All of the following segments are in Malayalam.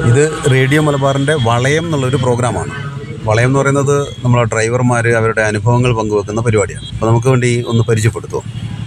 ഇത് റേഡിയോ മലബാറിൻ്റെ വളയം എന്നുള്ളൊരു പ്രോഗ്രാമാണ് വളയം എന്ന് പറയുന്നത് നമ്മളെ ഡ്രൈവർമാർ അവരുടെ അനുഭവങ്ങൾ പങ്കുവെക്കുന്ന പരിപാടിയാണ് അപ്പോൾ നമുക്ക് വേണ്ടി ഒന്ന് പരിചയപ്പെടുത്തുമോ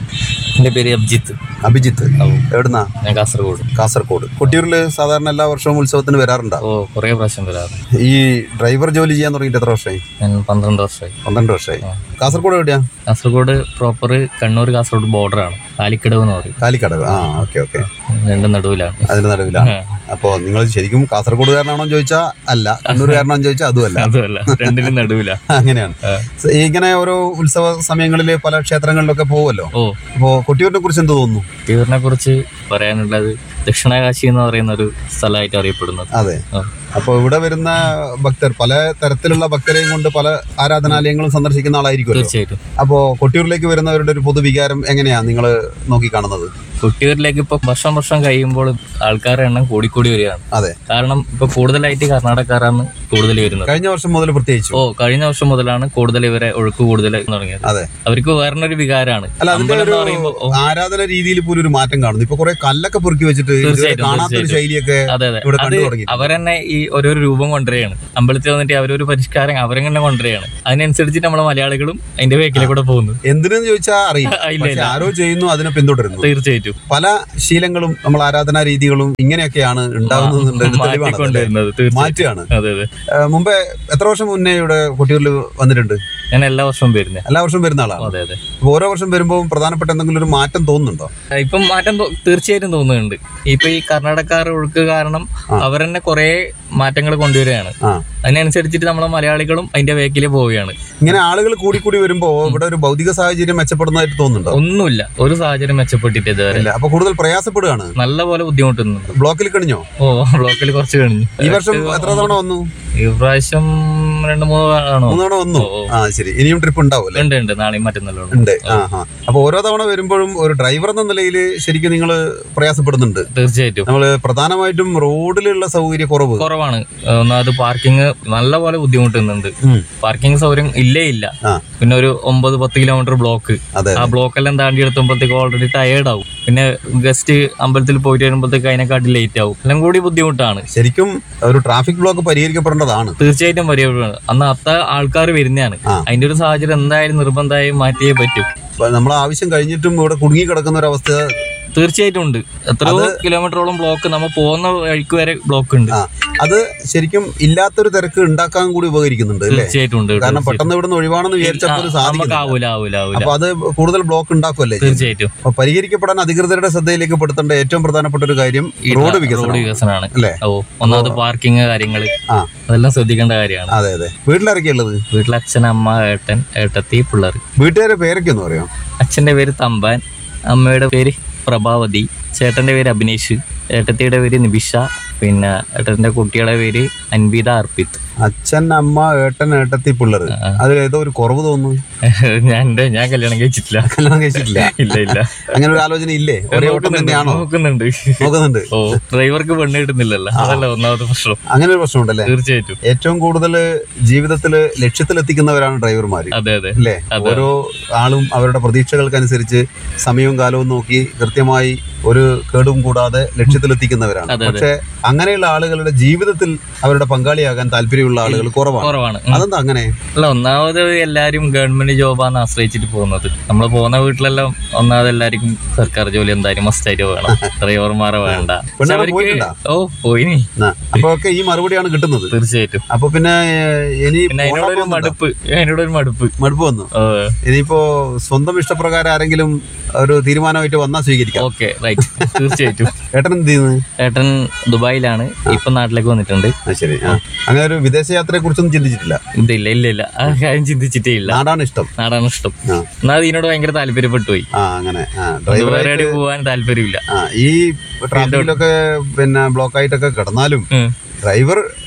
എൻ്റെ പേര് അബ്ജിത്ത് അഭിജിത്ത് എവിടുന്നാ ഞാൻ കാസർഗോഡ് കാസർഗോഡ് കൊട്ടിയൂരിൽ സാധാരണ എല്ലാ വർഷവും ഉത്സവത്തിന് വരാറുണ്ടോ ഓ കുറേ പ്രാവശ്യം വരാറ് ഈ ഡ്രൈവർ ജോലി ചെയ്യാൻ തുടങ്ങിയിട്ട് എത്ര വർഷമായി ഞാൻ പന്ത്രണ്ട് വർഷമായി പന്ത്രണ്ട് വർഷമായി കാസർഗോഡ് എവിടെയാ കാസർഗോഡ് പ്രോപ്പർ കണ്ണൂർ കാസർഗോഡ് ബോർഡറാണ് കാലിക്കടവ് എന്ന് പറയും കാലിക്കടവ് ആ ഓക്കെ ഓക്കെ രണ്ടും നടുവിലാണ് അതിന്റെ നടുവിലാണ് അപ്പോൾ നിങ്ങൾ ശരിക്കും കാസർഗോഡുകാരനാണോ എന്ന് ചോദിച്ചാൽ അല്ല കണ്ണൂരുകാരനാണോ എന്ന് ചോദിച്ചാൽ അതുമല്ല അതുമല്ല രണ്ടിനും നടുവിലാ അങ്ങനെയാണ് സ- ഇങ്ങനെ ഓരോ ഉത്സവ സമയങ്ങളിൽ പല ക്ഷേത്രങ്ങളിലൊക്കെ പോകുമല്ലോ ഓ അപ്പോൾ കൊട്ടിയൂരിനെ കുറിച്ച് എന്ത് തോന്നുന്നു കൊട്ടിയൂരിനെ കുറിച്ച് പറയാനുള്ളത് ദക്ഷിണകാശി എന്ന് പറയുന്ന ഒരു സ്ഥലമായിട്ട് അറിയപ്പെടുന്നത് അതെ ആ. അപ്പോൾ ഇവിടെ വരുന്ന ഭക്തർ പല തരത്തിലുള്ള ഭക്തരെയും കൊണ്ട് പല ആരാധനാലയങ്ങളും സന്ദർശിക്കുന്ന ആളായിരിക്കുമല്ലോ തീർച്ചയായിട്ടും അപ്പോൾ കൊട്ടിയൂരിലേക്ക് വരുന്നവരുടെ ഒരു പൊതുവികാരം എങ്ങനെയാണ് നിങ്ങൾ നോക്കിക്കാണുന്നത് കൊട്ടിയൂരിലേക്ക് ഇപ്പൊ വർഷം വർഷം കഴിയുമ്പോൾ ആൾക്കാരുടെ എണ്ണം കൂടിക്കൂടി വരികയാണ് അതെ കാരണം ഇപ്പൊ കൂടുതലായിട്ട് കർണാടകക്കാരാണ് കൂടുതൽ വരുന്നത് കഴിഞ്ഞ വർഷം മുതൽ പ്രത്യേകിച്ചു ഓ കഴിഞ്ഞ വർഷം മുതലാണ് കൂടുതൽ ഇവരെ ഒഴുക്ക് കൂടുതൽ തുടങ്ങിയത് അതെ അവർക്ക് വേറൊരു വികാരമാണ് അല്ല അതിന്റെ അമ്പലം ഒരു എന്ന് പറയുമ്പോ ഓ, ആരാധന രീതിയിൽ പോലും ഒരു മാറ്റം കാണുന്നു ഇപ്പൊ കുറെ കല്ലൊക്കെ പൊറുക്കി വെച്ചിട്ട് ഇതുവരെ തീർച്ചയായിട്ടും, കാണാത്തൊരു തീർച്ചയായിട്ടും. ശൈലിയൊക്കെ അതെ അതെ ഇവിടെ അത് കണ്ടു തുടങ്ങി അവരെന്നെ ഈ ഓരോരോ രൂപം കൊണ്ടുവരികയാണ് അമ്പലത്തിൽ വന്നിട്ട് അവരൊരു പരിഷ്കാരം അവരെങ്ങനെ കൊണ്ടുവരികയാണ് അതിനനുസരിച്ചിട്ട് നമ്മളെ മലയാളികളും അതിന്റെ വേക്കിലെ കൂടെ പോകുന്നു എന്തിനെന്ന് ചോദിച്ചാൽ അറിയില്ല ഇല്ല, പക്ഷെ ഇല്ല. ആരോ ചെയ്യുന്നു അതിനെ പിന്തുടരുന്നു തീർച്ചയായിട്ടും പല ശീലങ്ങളും നമ്മൾ ആരാധനാ രീതികളും ഇങ്ങനെയൊക്കെയാണ് ഉണ്ടാകുന്നതിന്റെ തെളിവാണ് മാറ്റിക്കൊണ്ടുവരുന്നത് തീർച്ചയായും മാറ്റുകയാണ് അതെ അതെ ഏഹ് മുമ്പേ എത്ര വർഷം മുന്നേ ഇവിടെ കൊട്ടിയൂരിൽ വന്നിട്ടുണ്ട് ഞാൻ എല്ലാ വർഷവും വരുന്നത് എല്ലാ വർഷവും വരുന്ന ആളാണ് അതെ അതെ അപ്പൊ ഓരോ വർഷം വരുമ്പോൾ പ്രധാനപ്പെട്ട എന്തെങ്കിലും ഒരു മാറ്റം തോന്നുന്നുണ്ടോ ഇപ്പം മാറ്റം തോ- തീർച്ചയായിട്ടും തോന്നുന്നുണ്ട് ഇപ്പൊ ഈ കർണാടകക്കാർ ഒഴുക്ക് കാരണം അവരെന്നെ കുറെ മാറ്റങ്ങൾ കൊണ്ടുവരികയാണ് ആ അതിനനുസരിച്ചിട്ട് നമ്മളെ മലയാളികളും അതിന്റെ വേക്കില് പോവുകയാണ് ഇങ്ങനെ ആളുകൾ കൂടി കൂടി വരുമ്പോ ഇവിടെ ഒരു ഭൗതിക സാഹചര്യം മെച്ചപ്പെടുന്നതായിട്ട് തോന്നുന്നുണ്ടോ ഒന്നുമില്ല ഒരു സാഹചര്യം മെച്ചപ്പെട്ടിട്ട് ഇതുവരെ ഇല്ല അപ്പൊ കൂടുതൽ പ്രയാസപ്പെടുകയാണ് നല്ല പോലെ ബുദ്ധിമുട്ടുന്നുണ്ട് ബ്ലോക്കിൽ കഴിഞ്ഞോ ഓ ബ്ലോക്കിൽ കുറച്ച് കഴിഞ്ഞു ഈ വർഷം എത്ര തവണ വന്നു ഈ പ്രാവശ്യം രണ്ട് മൂന്ന് ആണോ മൂന്ന് തവണ വന്നു ഓ, ഓ. ആ ശരി ഇനിയും ട്രിപ്പ് ഉണ്ടാവും അല്ലേ ഉണ്ട് ഉണ്ട് നാളെയും മറ്റന്നാളും ഉണ്ട് ഉണ്ട് ആ ആ അപ്പൊ ഓരോ തവണ വരുമ്പോഴും ഒരു ഡ്രൈവർ എന്ന നിലയിൽ ശരിക്കും നിങ്ങൾ പ്രയാസപ്പെടുന്നുണ്ട് തീർച്ചയായിട്ടും നമ്മൾ പ്രധാനമായിട്ടും റോഡിലുള്ള സൗകര്യ കുറവ് കുറവാണ് ഒന്നാമത് പാർക്കിംഗ് നല്ല പോലെ ബുദ്ധിമുട്ടുന്നുണ്ട് ഉം. പാർക്കിംഗ് സൗകര്യം ഇല്ലേ ഇല്ല ആ പിന്നെ ഒരു ഒമ്പത് പത്ത് കിലോമീറ്റർ ബ്ലോക്ക് അതെ ആ ബ്ലോക്ക് എല്ലാം താണ്ടി എടുത്തുമ്പോഴത്തേക്ക് ഓൾറെഡി ടയേർഡ് ആവും പിന്നെ ഗസ്റ്റ് അമ്പലത്തിൽ പോയിട്ട് വരുമ്പോഴത്തേക്ക് അതിനെക്കാട്ടി ലേറ്റ് ആവും എല്ലാം കൂടി ബുദ്ധിമുട്ടാണ് ശരിക്കും ഒരു ട്രാഫിക് ബ്ലോക്ക് പരിഹരിക്കപ്പെടേണ്ടതാണ് തീർച്ചയായിട്ടും പരിപാടിയാണ് അന്ന് അത്ര ആൾക്കാർ വരുന്നതാണ് ആ. അതിന്റെ ഒരു സാഹചര്യം എന്തായാലും നിർബന്ധമായും മാറ്റിയേ പറ്റൂ നമ്മളെ ആവശ്യം കഴിഞ്ഞിട്ടും ഇവിടെ കുടുങ്ങി കിടക്കുന്ന ഒരു അവസ്ഥ തീർച്ചയായിട്ടും ഉണ്ട് എത്രയോ കിലോമീറ്ററോളം ബ്ലോക്ക് നമ്മൾ പോകുന്ന വഴിക്ക് വരെ ബ്ലോക്ക് ഉണ്ട് ആ അത് ശരിക്കും ഇല്ലാത്തൊരു തിരക്ക് ഉണ്ടാക്കാൻ കൂടി ഉപകരിക്കുന്നുണ്ട് അല്ലേ തീർച്ചയായിട്ടും ഉണ്ട് കാരണം പെട്ടെന്ന് ഇവിടുന്ന് ഒഴിവാണെന്ന് വിചാരിച്ചപ്പോൾ ആ, നമുക്ക് സാധിക്കില്ല ആവൂല ആവൂല ആവൂല അപ്പൊ അത് കൂടുതൽ ബ്ലോക്ക് ഉണ്ടാക്കുമല്ലേ തീർച്ചയായിട്ടും അപ്പൊ പരിഹരിക്കപ്പെടാൻ അധികൃതരുടെ ശ്രദ്ധയിലേക്ക് പെടുത്തേണ്ട ഏറ്റവും പ്രധാനപ്പെട്ട ഒരു കാര്യം ഈ റോഡ് റോഡ് വികസനം വികസനമാണ് അല്ലേ ഓ ഒന്നാമത് പാർക്കിംഗ് കാര്യങ്ങള് ആ അതെല്ലാം ശ്രദ്ധിക്കേണ്ട കാര്യമാണ് അതെ അതെ വീട്ടിലിറക്കിയ ഉള്ളത് വീട്ടിൽ അച്ഛൻ അമ്മ ഏട്ടൻ ഏട്ടത്തി പിള്ളേർ വീട്ടുകാരെ പേരൊക്കെ ഒന്ന് പറയാം അച്ഛന്റെ പേര് തമ്പാൻ അമ്മയുടെ പേര് പ്രഭാവതി ചേട്ടന്റെ പേര് അഭിനേഷ് ഏട്ടത്തിയുടെ പേര് നിബിഷ പിന്നെ ഏട്ടന്റെ കുട്ടിയുടെ പേര് അൻവിത അർപ്പിത് അച്ഛൻ അമ്മ ഏട്ടൻ ഏട്ടത്തി പിള്ളേർ അതിൽ ഏതോ ഒരു കുറവ് തോന്നുന്നു ഞാൻ എന്റെ ഞാൻ കല്യാണം കഴിച്ചിട്ടില്ല കല്യാണം കഴിച്ചിട്ടില്ല ഇല്ല ഇല്ല അങ്ങനെ ഒരു ആലോചന ഇല്ലേ ഒരേ ഓട്ടം തന്നെയാണോ നോക്കുന്നുണ്ട് നോക്കുന്നുണ്ട് ഓ ഡ്രൈവർക്ക് പെണ്ണ് കിട്ടുന്നില്ലല്ലോ അതല്ല ഒന്നാമത്തെ പ്രശ്നം അങ്ങനെ ഒരു പ്രശ്നമുണ്ടല്ലേ തീർച്ചയായിട്ടും ഏറ്റവും കൂടുതൽ ജീവിതത്തില് ലക്ഷ്യത്തിലെത്തിക്കുന്നവരാണ് ഡ്രൈവർമാർ അതെ അതെ അല്ലേ ഓരോ ആളും അവരുടെ പ്രതീക്ഷകൾക്കനുസരിച്ച് സമയവും കാലവും നോക്കി കൃത്യമായി ഒരു കേടും കൂടാതെ ലക്ഷ്യത്തിലെത്തിക്കുന്നവരാണ് അതെ, അതെ. പക്ഷെ അങ്ങനെയുള്ള ആളുകളുടെ ജീവിതത്തിൽ അവരുടെ പങ്കാളിയാകാൻ താല്പര്യമുള്ള ആളുകൾ കുറവാണ് കുറവാണ് ഉം. അതെന്താ അങ്ങനെ അല്ല ഒന്നാമത് എല്ലാരും ഗവൺമെന്റ് ജോബാണ് ആശ്രയിച്ചിട്ട് പോകുന്നത് നമ്മൾ പോകുന്ന വീട്ടിലെല്ലാം ഒന്നാമത് എല്ലാവർക്കും സർക്കാർ ജോലി എന്തായാലും മസ്റ്റായിട്ട് വേണം ഡ്രൈവർമാരെ വേണ്ട പക്ഷെ പെണ്ണുങ്ങൾ അവർക്ക് പോയിട്ടുണ്ടോ? ഓ പോയിനി ആ, അപ്പൊ ഒക്കെ ഈ മറുപടിയാണ് കിട്ടുന്നത് തീർച്ചയായിട്ടും അപ്പൊ പിന്നെ ഏഹ്, ഇനി പിന്നെ പോകാൻ അതിനോടൊരു പോകുന്നുണ്ടോ? മടുപ്പ് അതിനോടൊരു മടുപ്പ് മടുപ്പ് വന്നു ഓ, ഇനിയിപ്പോ സ്വന്തം ഇഷ്ടപ്രകാരം ആരെങ്കിലും ഒരു തീരുമാനമായിട്ട് വന്നാൽ സ്വീകരിക്കാം ഓക്കെ റൈറ്റ് തീർച്ചയായിട്ടും ഏട്ടൻ എന്ത് ചെയ്യുന്നത് ഏട്ടൻ ദുബായിലാണ് ഇപ്പൊ നാട്ടിലേക്ക് വന്നിട്ടുണ്ട് ആ ശരി ആ അങ്ങനെ ഒരു വിദേശ യാത്രയെ കുറിച്ചൊന്നും ചിന്തിച്ചിട്ടില്ല ഇതില്ല ഇല്ല ഇല്ല ആ കാര്യം ചിന്തിച്ചിട്ടേ ഇല്ല നാടാണ് ഇഷ്ടം നാടാണ് ഇഷ്ടം ആ. എന്നാ ഇതിനോട് ഭയങ്കര താല്പര്യപ്പെട്ടു പോയി ആ അങ്ങനെ ആ ഡ്രൈവർ വേറെ എവിടെയും പോകാൻ താല്പര്യമില്ല ആ ഈ ട്രാഫിക്കിലൊക്കെ പിന്നെ ബ്ലോക്ക് ആയിട്ടൊക്കെ കിടന്നാലും ഉം. ഡ്രൈവർ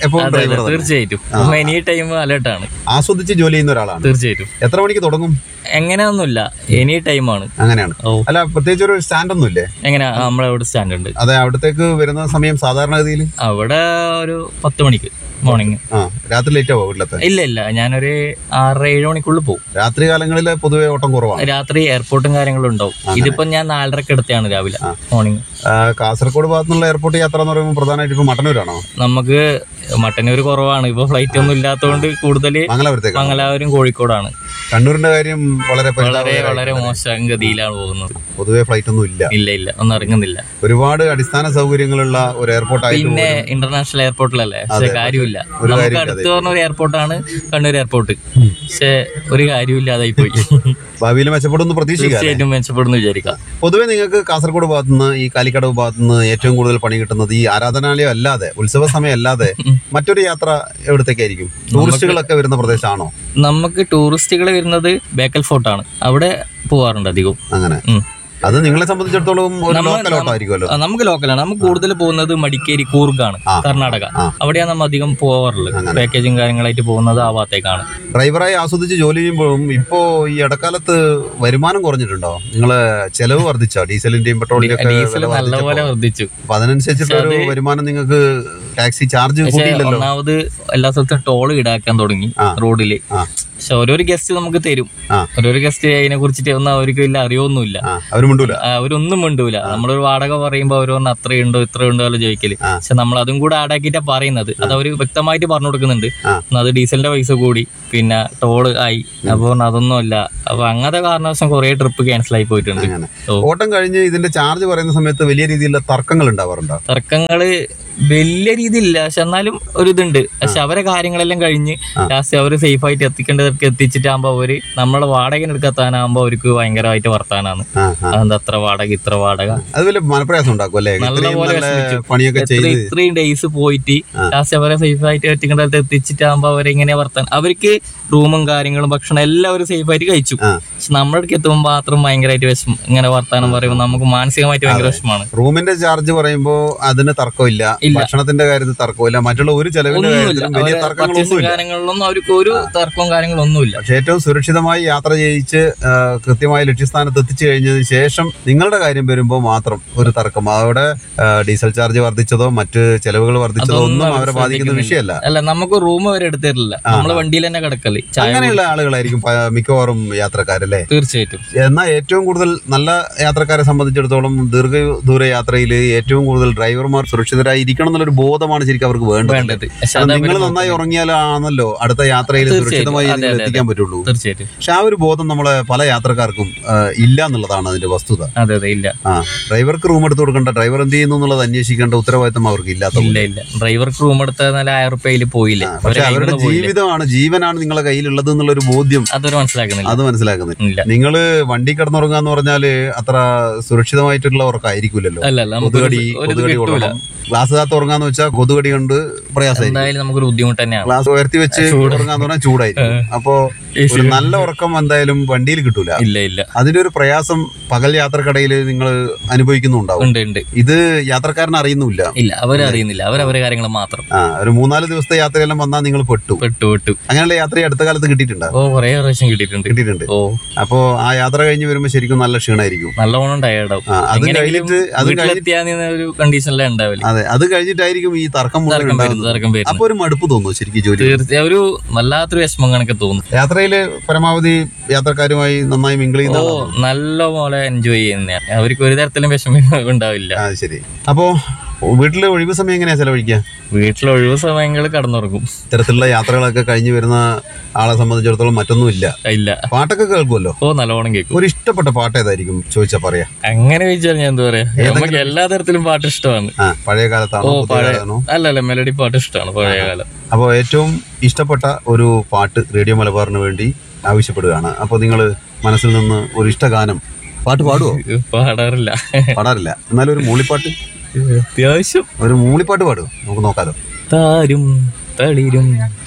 എപ്പോഴും അതെ ഡ്രൈവർ അതെ തന്നെ തീർച്ചയായിട്ടും എനി ടൈം അലേർട്ടാണ് ആസ്വദിച്ച് ജോലി ചെയ്യുന്ന ഒരാളാണ് തീർച്ചയായിട്ടും എത്ര മണിക്ക് തുടങ്ങും എങ്ങനെയൊന്നുമില്ല എനി ടൈമാണ് അങ്ങനെയാണ് ഓ അല്ല പ്രത്യേകിച്ച് ഒരു സ്റ്റാൻഡ് ഒന്നും ഇല്ലേ എങ്ങനെ നമ്മളെ അവിടെ സ്റ്റാൻഡ് ഉണ്ട് അതെ അവിടത്തേക്ക് വരുന്ന സമയം സാധാരണഗതിയിൽ അവിടെ ഒരു പത്ത് മണിക്ക് മോർണിംഗ് ആ രാത്രി ലേറ്റ് ആവോ വീട്ടിലെത്താൻ ഇല്ല ഇല്ല ഞാനൊരു ആറര ഏഴ് മണിക്കുള്ളിൽ പോകും രാത്രി കാലങ്ങളിൽ പൊതുവെ ഓട്ടം കുറവാണ് രാത്രി എയർപോർട്ടും കാര്യങ്ങളും ഉണ്ടാവും ഇതിപ്പോ ഞാൻ നാലരക്ക് എടുത്താണ് രാവിലെ മോർണിംഗ് ആ, കാസർഗോഡ് ഭാഗത്തുനിന്നുള്ള എയർപോർട്ട് യാത്ര എന്ന് പറയുമ്പോൾ പ്രധാനമായിട്ട് ഇപ്പൊ മട്ടന്നൂരാണോ നമുക്ക് മട്ടന്നൂർ കുറവാണ് ഇപ്പൊ ഫ്ലൈറ്റ് ഒന്നും ഇല്ലാത്തതുകൊണ്ട് കൂടുതൽ മംഗലാപുരത്തേക്ക് മംഗലാപുരം കോഴിക്കോടാണ് കണ്ണൂരിന്റെ കാര്യം വളരെ വളരെ പരിതാപകരമായി. വളരെ മോശം ഗതിയിലാണ് പോകുന്നത് പൊതുവെ ഫ്ലൈറ്റ് ഒന്നും ഇല്ല ഇല്ല ഇല്ല ഒന്നും ഇറങ്ങുന്നില്ല ഒരുപാട് അടിസ്ഥാന സൗകര്യങ്ങളുള്ള ഒരു എയർപോർട്ട് ആയിട്ട് പിന്നെ ഇന്റർനാഷണൽ എയർപോർട്ടിലല്ലേ പക്ഷെ കാര്യമില്ല ഒരു നമുക്ക് കാര്യമില്ല, അടുത്ത് പറഞ്ഞ ഒരു എയർപോർട്ടാണ് കണ്ണൂർ എയർപോർട്ട് പക്ഷെ ഒരു കാര്യമില്ലാതായി പോയി ഭാവിയിൽ മെച്ചപ്പെടുമെന്ന് പ്രതീക്ഷിക്കാം തീർച്ചയായിട്ടും മെച്ചപ്പെടുന്നു വിചാരിക്കാം പൊതുവെ നിങ്ങൾക്ക് കാസർഗോഡ് ഭാഗത്തുനിന്ന് ഈ കാലിക്കടവ് ഭാഗത്തുനിന്ന് ഏറ്റവും കൂടുതൽ പണി കിട്ടുന്നത് ഈ ആരാധനാലയം അല്ലാതെ ഉത്സവ സമയം അല്ലാതെ മറ്റൊരു യാത്ര എവിടത്തേക്കായിരിക്കും ടൂറിസ്റ്റുകളൊക്കെ വരുന്ന പ്രദേശമാണോ നമുക്ക് ടൂറിസ്റ്റുകൾ വരുന്നത് ബേക്കൽ ഫോർട്ടാണ് അവിടെ പോവാറുണ്ട് അധികവും അങ്ങനെ ഉം. അത് നിങ്ങളെ സംബന്ധിച്ചിടത്തോളം ഒരു നമ്മ- ലോക്കൽ ഓട്ടം ആയിരിക്കുമല്ലോ ആ, നമുക്ക് ലോക്കലാണ് നമുക്ക് കൂടുതൽ പോകുന്നത് മടിക്കേരി കൂർഗാണ് കർണാടക ആ. അവിടെയാണ് നമ്മൾ അധികം പോവാറുള്ളത് പാക്കേജും കാര്യങ്ങളായിട്ട് പോകുന്നത് ആ ഭാഗത്തേക്കാണ് ഡ്രൈവറായി ആസ്വദിച്ച് ജോലി ചെയ്യുമ്പോഴും ഇപ്പോ ഈ ഇടക്കാലത്ത് വരുമാനം കുറഞ്ഞിട്ടുണ്ടോ നിങ്ങളെ ചെലവ് വർദ്ധിച്ചോ ഡീസലിന്റെയും പെട്രോളിന്റെയും ഒക്കെ ഡീസൽ വില വർദ്ധിച്ചപ്പോ? നല്ലപോലെ വർദ്ധിച്ചു അപ്പൊ അതിനനുസരിച്ചിട്ടുള്ള ഒരു വരുമാനം നിങ്ങൾക്ക് ടാക്സി ചാർജ് പക്ഷെ കൂട്ടിയില്ലല്ലോ ഒന്നാമത് എല്ലാ സ്ഥലത്തും ടോൾ ഈടാക്കാൻ തുടങ്ങി ആ. റോഡില് ആ പക്ഷെ ഓരോരു ഗസ്റ്റ് നമുക്ക് തരും ആ. ഓരോരു ഗസ്റ്റ് അതിനെ കുറിച്ചിട്ട് ഒന്നും അവർക്ക് വലിയ അറിയൊന്നുമില്ല ആ അവര് മിണ്ടൂല ആ, അവരൊന്നും മിണ്ടൂല നമ്മളൊരു വാടക പറയുമ്പോ അവർ പറഞ്ഞ അത്രയുണ്ടോ ഇത്രയുണ്ടോ അല്ല ചോദിക്കല് ആ. പക്ഷെ നമ്മൾ അതും കൂടെ ആടാക്കിയിട്ടാ പറയുന്നത് അത് അവര് വ്യക്തമായിട്ട് പറഞ്ഞു കൊടുക്കുന്നുണ്ട് ആ. എന്നാ അത് ഡീസലിന്റെ പൈസ കൂടി പിന്നെ ടോള് ആയി അപ്പൊ പറഞ്ഞു അതൊന്നും അല്ല അപ്പൊ അങ്ങനത്തെ കാരണവശം കുറെ ട്രിപ്പ് ക്യാൻസൽ ആയി പോയിട്ടുണ്ട് അങ്ങനെ ഓ. ഓട്ടം കഴിഞ്ഞ് ഇതിന്റെ ചാർജ് പറയുന്ന സമയത്ത് വലിയ രീതിയിലുള്ള തർക്കങ്ങൾ ഉണ്ടാവാറുണ്ടോ തർക്കങ്ങള് വലിയ രീതിയില്ല പക്ഷെ എന്നാലും ഒരു ഇതുണ്ട് പക്ഷെ അവരെ കാര്യങ്ങളെല്ലാം കഴിഞ്ഞ് ലാസ്റ്റ് അവര് സേഫ് ആയിട്ട് എത്തിക്കേണ്ടതൊക്കെ എത്തിച്ചിട്ടാകുമ്പോ അവര് നമ്മളെ വാടക എടുക്കാത്താനാകുമ്പോ അവർക്ക് ഭയങ്കരമായിട്ട് വർത്താനാണ് ആ ആ അതെന്താ അത്ര വാടക ഇത്ര വാടക അത് വലിയ മനപ്രയാസം ഉണ്ടാക്കും അല്ലേ ഇത്രയും നല്ലപോലെ നല്ല വിഷമിച്ചു. പണിയൊക്കെ എത്ര ചെയ്ത് ഇത്രയും ഡേയ്സ് പോയിട്ട് ലാസ്റ്റ് അവരെ സേഫ് ആയിട്ട് എത്തിക്കേണ്ടത് എത്തിച്ചിട്ടാകുമ്പോ അവരെങ്ങനെ വർത്താൻ അവർക്ക് റൂമും കാര്യങ്ങളും ഭക്ഷണം എല്ലാവരും സേഫ് ആയിട്ട് കഴിച്ചു ആ. പക്ഷെ നമ്മുടെ അടുത്ത് എത്തുമ്പോൾ മാത്രം ഭയങ്കരമായിട്ട് വിഷമം ഇങ്ങനെ വർത്താനം പറയുമ്പോൾ നമുക്ക് മാനസികമായിട്ട് ഭയങ്കര വിഷമമാണ് റൂമിന്റെ ചാർജ് പറയുമ്പോ അതിന് തർക്കമില്ല ഇല്ല. ഭക്ഷണത്തിന്റെ കാര്യത്തിൽ തർക്കമില്ല മറ്റുള്ള ഒരു ചെലവിന്റെ ഒന്നുമില്ല കാര്യത്തിലും വലിയ അവരെ പർച്ചേസും തർക്കങ്ങളൊന്നുമില്ല കാര്യങ്ങളിലൊന്നും അവർക്ക് ഒരു തർക്കവും കാര്യങ്ങളും ഒന്നുമില്ല പക്ഷെ ഏറ്റവും സുരക്ഷിതമായി യാത്ര ചെയ്യിച്ച് ആ, കൃത്യമായ ലക്ഷ്യസ്ഥാനത്ത് എത്തിച്ചു കഴിഞ്ഞതിന് ശേഷം നിങ്ങളുടെ കാര്യം വരുമ്പോൾ മാത്രം ഒരു തർക്കം അവിടെ ആ, ഡീസൽ ചാർജ് വർദ്ധിച്ചതോ മറ്റ് ചെലവുകൾ വർദ്ധിച്ചതോ ഒന്നും അവർ അവരെ ബാധിക്കുന്ന വിഷയമല്ല അല്ല നമുക്ക് റൂം വരെ എടുത്തിട്ടില്ല നമ്മള് വണ്ടിയിൽ തന്നെ കിടക്കല് ചായ അങ്ങനെയുള്ള ആളുകളായിരിക്കും പ- മിക്കവാറും യാത്രക്കാരല്ലേ തീർച്ചയായിട്ടും എന്നാൽ ഏറ്റവും കൂടുതൽ നല്ല യാത്രക്കാരെ സംബന്ധിച്ചിടത്തോളം ദീർഘദൂര യാത്രയിൽ ഏറ്റവും കൂടുതൽ ഡ്രൈവർമാർ സുരക്ഷിതരായി ഇരിക്കണം എന്നുള്ളൊരു ബോധമാണ് ശരിക്കും അവർക്ക് വേണ്ടത് വേണ്ടത് പക്ഷെ കാരണം അത് നിങ്ങൾ അവര് നന്നായി ഉറങ്ങിയാലാണല്ലോ അടുത്ത യാത്രയിൽ തീർച്ചയായും. സുരക്ഷിതമായി അതെ, നിങ്ങൾ അതെ, എത്തിക്കാൻ പറ്റുള്ളൂ തീർച്ചയായിട്ടും പക്ഷെ ആ ഒരു ബോധം നമ്മളെ പല യാത്രക്കാർക്കും ആ, ഇല്ല എന്നുള്ളതാണ് അതിന്റെ വസ്തുത അതെ അതെ ഇല്ല ആ ഡ്രൈവർക്ക് റൂം എടുത്ത് കൊടുക്കേണ്ട ഡ്രൈവർ എന്ത് ചെയ്യുന്നു എന്നുള്ളത് അന്വേഷിക്കേണ്ട ഉത്തരവാദിത്തം അവർക്ക് ഇല്ലാത്ത ഇല്ല ഇല്ല ഡ്രൈവർക്ക് റൂം എടുത്ത നല്ല ആയിരം റുപ്യയിൽ പോയില്ലേ പക്ഷെ അവരെ അവരുടെ കയ്യിന്ന് പോയില്ലേ ജീവിതമാണ് ജീവനാണ് നിങ്ങളെ കയ്യിലുള്ളത് എന്നുള്ളൊരു ബോധ്യം അതൊരു മനസ്സിലാക്കുന്നില്ല അത് മനസ്സിലാക്കുന്നില്ല ഇല്ല നിങ്ങൾ വണ്ടി കിടന്നുറങ്ങുക എന്ന് പറഞ്ഞാല് അത്ര സുരക്ഷിതമായിട്ടുള്ള ഉറക്കായിരിക്കില്ലല്ലോ അല്ല അല്ല നമുക്ക് കൊതുകടി ഒരു ഇത് കൊതുകടി കിട്ടൂല കൊള്ളണം ഗ്ലാസ് കാത്ത് ഉറങ്ങാന്ന് വെച്ചാൽ കൊതുകടി കൊണ്ട് പ്രയാസമായിരിക്കും എന്തായാലും നമുക്കൊരു ബുദ്ധിമുട്ട് തന്നെയാണ് ഗ്ലാസ് ഉയർത്തി വെച്ച് ഉറങ്ങാന്ന് പറഞ്ഞാൽ ചൂടായിരിക്കും അപ്പോ ഒരു നല്ല ഉറക്കം എന്തായാലും വണ്ടിയിൽ കിട്ടൂല ഇല്ല ഇല്ല അതിന്റെ ഒരു പ്രയാസം പകൽ യാത്രക്കിടയിൽ നിങ്ങൾ അനുഭവിക്കുന്നുണ്ടാവും ഉണ്ട് ഉണ്ട് ഇത് യാത്രക്കാരൻ അറിയുന്നുമില്ല ഇല്ല അവരറിയുന്നില്ല അവരവരെ കാര്യങ്ങൾ മാത്രം ആ ഒരു മൂന്നാല് ദിവസത്തെ യാത്രയെല്ലാം വന്നാൽ നിങ്ങൾ പെട്ടു പെട്ടു പെട്ടു അങ്ങനെയുള്ള യാത്ര ഈ അടുത്ത കാലത്ത് കിട്ടിയിട്ടുണ്ടോ ഓ കുറെ പ്രാവശ്യം കിട്ടിയിട്ടുണ്ട് കിട്ടിയിട്ടുണ്ട് ഓ അപ്പോ ആ യാത്ര കഴിഞ്ഞ് വരുമ്പോൾ ശരിക്കും നല്ല ക്ഷീണമായിരിക്കും നല്ലോണം ടയർഡാവും ആ, അത് എങ്ങനെയെങ്കിലും കഴിഞ്ഞിട്ട് അത് കഴിഞ്ഞ് വീട്ടിലെത്തിയാന്ന് ഒരു കണ്ടീഷനിലേ ഉണ്ടാവില്ല അതെ അത് കഴിഞ്ഞിട്ടായിരിക്കും ഈ തർക്കം മുഴുവൻ തർക്കം വരുന്നത് ഉണ്ടാകുന്നത് തർക്കം വരുന്നത് അപ്പൊ ഒരു മടുപ്പ് തോന്നുന്നു ശരിക്കും ജോലി തീർച്ചയായും ഒരു വല്ലാത്തൊരു വിഷമം കണക്ക് തോന്നും യാത്രയില് പരമാവധി യാത്രക്കാരുമായി നന്നായി മിങ്കിൾ ഓ ചെയ്യുന്ന നല്ല പോലെ എൻജോയ് ചെയ്യുന്നതാണ് അവർക്ക് ഒരു തരത്തിലും വിഷമം ഉണ്ടാവില്ല ആ ശരി അപ്പോ വീട്ടില് ഒഴിവ് സമയം എങ്ങനെയാ ചെലവഴിക്കുക വീട്ടിൽ ഒഴിവ് സമയങ്ങൾ കടന്നുറങ്ങും ഇത്തരത്തിലുള്ള യാത്രകളൊക്കെ കഴിഞ്ഞു വരുന്ന ആളെ സംബന്ധിച്ചിടത്തോളം മറ്റൊന്നുമില്ല ഇല്ല പാട്ടൊക്കെ കേൾക്കുമല്ലോ ഓ നല്ലോണം കേൾക്കും ഒരു ഇഷ്ടപ്പെട്ട പാട്ട് ഏതായിരിക്കും ചോദിച്ചാ പറയാ അങ്ങനെ ചോദിച്ചാൽ ഞാൻ എന്താ പറയാ നമുക്ക് എല്ലാ തരത്തിലും പാട്ട് ഇഷ്ടമാണ് ആ പഴയ കാലത്താണോ പുതിയ പഴയ കാലത്താണോ അല്ല അല്ല മെലഡി പാട്ട് ഇഷ്ടമാണ് പഴയ കാലം അപ്പോൾ ഏറ്റവും ഇഷ്ടപ്പെട്ട ഒരു പാട്ട് റേഡിയോ മലബാറിന് വേണ്ടി ആവശ്യപ്പെടുകയാണ് അപ്പോൾ നിങ്ങൾ മനസ്സിൽ നിന്ന് ഒരു ഇഷ്ടഗാനം പാട്ട് പാടുവോ പാടാറില്ല പാടാറില്ല എന്നാലും ഒരു മൂളിപ്പാട്ട് അത്യാവശ്യം ഒരു മൂളിപ്പാട്ട് പാടും നമുക്ക് നോക്കാലോ താരും തളിരും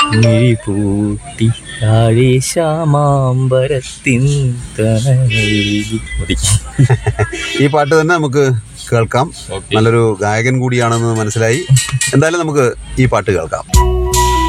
മിഴിപൂട്ടി താഴെ ശ്യാമാമ്പരത്തിൻ തണലിൽ മതി ഈ പാട്ട് തന്നെ നമുക്ക് കേൾക്കാം ഓക്കെ നല്ലൊരു ഗായകൻ കൂടിയാണെന്ന് മനസ്സിലായി എന്തായാലും നമുക്ക് ഈ പാട്ട് കേൾക്കാം